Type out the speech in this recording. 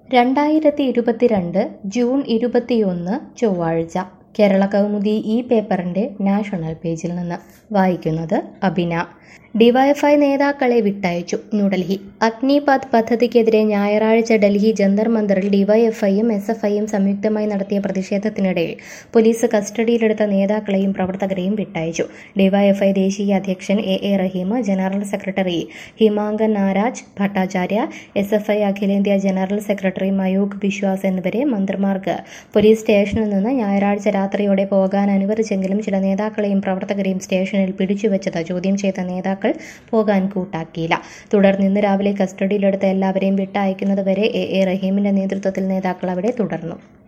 രണ്ടായിരത്തി ഇരുപത്തിരണ്ട് ജൂൺ ഇരുപത്തിയൊന്ന് ചൊവ്വാഴ്ച കേരള കൗമുദി ഈ പേപ്പറിൻ്റെ നാഷണൽ പേജിൽ നിന്ന് വായിക്കുന്നത് അബിന ഡിവൈഎഫ്ഐ നേതാക്കളെ വിട്ടയച്ചു ന്യൂഡൽഹി അഗ്നിപഥ് പദ്ധതിക്കെതിരെ ഞായറാഴ്ച ഡൽഹി ജന്തർ മന്ദറിൽ ഡിവൈഎഫ്ഐയും എസ് എഫ് ഐയും സംയുക്തമായി നടത്തിയ പ്രതിഷേധത്തിനിടെ പോലീസ് കസ്റ്റഡിയിലെടുത്ത നേതാക്കളെയും പ്രവർത്തകരെയും വിട്ടയച്ചു ഡിവൈഎഫ്ഐ ദേശീയ അധ്യക്ഷൻ A A Rahim general secretary Himaghnaraj Bhattacharya S F I അഖിലേന്ത്യാ ജനറൽ സെക്രട്ടറി മയൂഖ് ബിശ്വാസ് എന്നിവരെ മന്ത്രിമാർക്ക് പോലീസ് സ്റ്റേഷനിൽ നിന്ന് ഞായറാഴ്ച രാത്രിയോടെ പോകാൻ അനുവദിച്ചെങ്കിലും ചില നേതാക്കളെയും പ്രവർത്തകരെയും സ്റ്റേഷനിൽ പിടിച്ചുവെച്ചത് ചോദ്യം ചെയ്ത നേതാക്കൾ പോകാൻ കൂട്ടാക്കിയില്ല തുടർന്ന് ഇന്ന് രാവിലെ കസ്റ്റഡിയിലെടുത്ത എല്ലാവരെയും വിട്ടയക്കുന്നതുവരെ എ എ റഹീമിന്റെ നേതൃത്വത്തിൽ നേതാക്കൾ അവിടെ തുടർന്നു